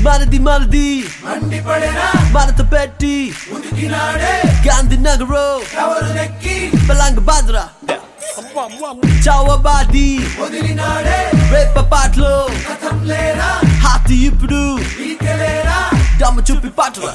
మనది మనది మండిపడెనా మనత పెట్టి ఉదికినాడే గాంధీ నగరు ఎవరు నెక్కి బలంగ భద్ర చావబాది వదిలినాడే రేప పాటలు కథం లేరా హాతి ఇప్పుడు ఈకలేరా దమ్మ చూపి పాటలు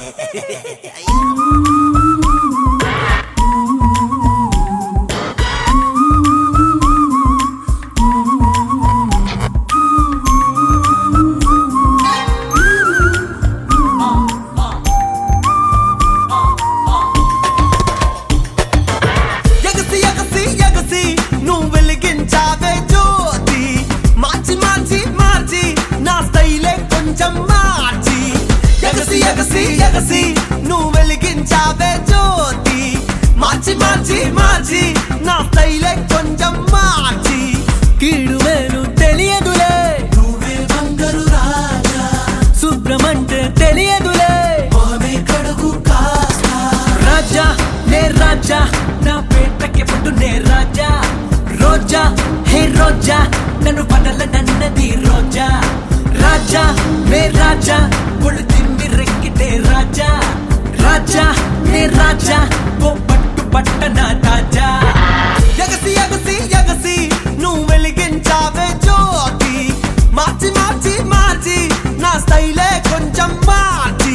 ఎగసి ఎగసి ఎగసి నువ్వు వెలిగించావే జ్యోతి మార్చి మార్చి మార్చి నా స్టైలే కొంచెం మార్చి ఎగసి ఎగసి ఎగసి నువ్వు వెలిగించావే జ్యోతి మార్చి మార్చి మార్చి నా స్టైలే కొంచెం మార్చి కీడు మేలు తెలియదులే నువ్వే బంగారు రాజా శుభ్రమంటే తెలియదులే మొహమే కడుగు కాస్తా రాజా నే రాజా నా పేటకి పుట్టు నే రాజా రోజా హే రోజా నన్ను పడల నన్నది రోజా రాజా నే రాజా పొళ్ళు తిమ్మి రెక్కితే రాజా రాజా నే రాజా ఓ పట్టు పట్టన తాజా ఎగసి ఎగసి ఎగసి నువ్వు వెలిగించావే జ్యోతి మార్చి మార్చి మార్చి నా స్టైలే కొంచెం మార్చి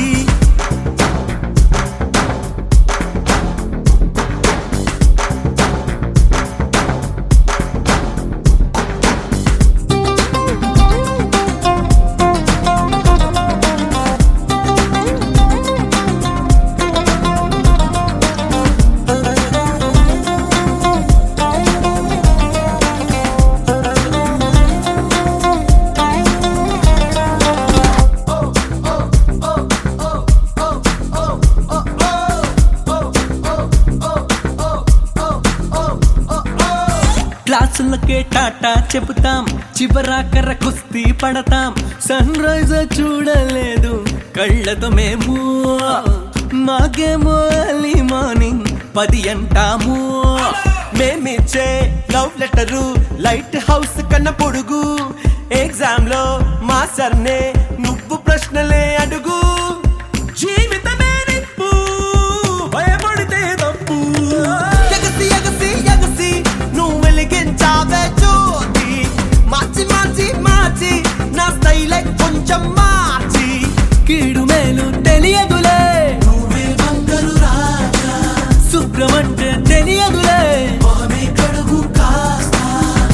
క్లాసులకే టాటా చెబుతాం చివరాకర కుస్తీ పడతాం సన్ రైజ్ చూడలేదు కళ్ళతో మేము మాకేమో ఎర్లీ మార్నింగ్ పది అంటాము మేమిచ్చే లవ్ లెటరు లైట్ హౌస్ కన్న పొడుగు ఎగ్జామ్ లో మా సర్నే నువ్వు ప్రశ్నలే అడుగు జీవితమే నిప్పు భయపడితే తప్పు ఎగసి ఎగసి ఎగసి నువ్వు వెలిగించావే జ్యోతి మార్చి మార్చి మార్చి నా స్టైలే కొంచెం మార్చి కీడు మేలు తెలియదులే నువ్వే బంగారు రాజా శుభ్రమంటే తెలియదులే మొహమే కడుగు కాస్తా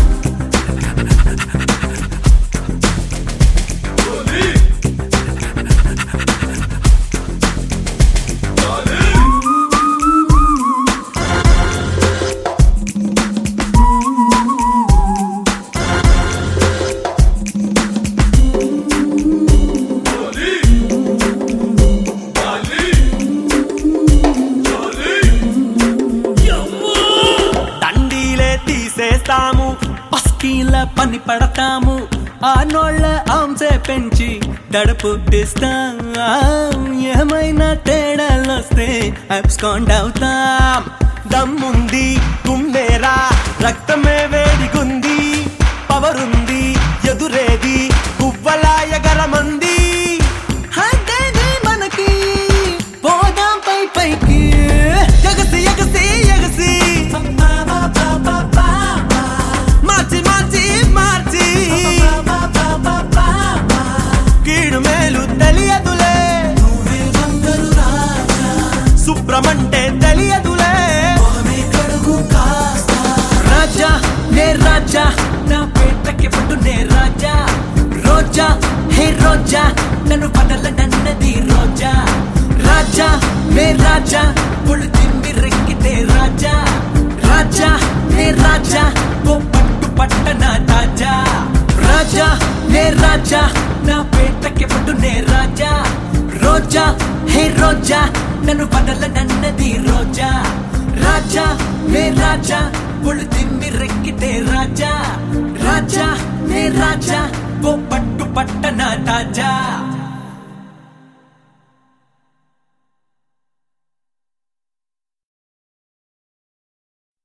దండీలే తీసేస్తాము పస్కీల పని పడతాము ఆ నోళ్ళ ఆంసే పెంచి దడపుట్టిస్తాం ఏమైనా తేడాలొస్తే అబ్స్కాండ్ అవుతాం దమ్ముంది గుండెరా రక్తమే వేడిగుంది పవరుంది ఎదురేది గువ్వలా ఎగరమంది అదేది మనకి పోదాం పై పైకి ఎగసి ఎగసి ఎగసి మార్చి మార్చి మార్చి కీడు మేలు తెలియదులే నువ్వే బంగారు రాజా శుభ్రమంటే తెలియదులే మొహమే కడుగు కాస్తా రాజా నే రాజా నా పేటకి పట్టు నే రాజా రోజా హే రోజా నన్ను పడల నన్నది రోజా రాజా నే రాజా పొళ్ళు తిమ్మి రెక్కితే రాజా రాజా నే రాజా ఓ పట్టు పట్టన తాజా రాజా నే రాజా నా పేటకి పట్టు నే రాజా రోజా హే రోజా నన్ను పడల నన్నది రోజా రాజా నే రాజా పొళ్ళు తిమ్మి రెక్కితే రాజా రాజా నే రాజా ఓ పట్టు పట్టన తాజా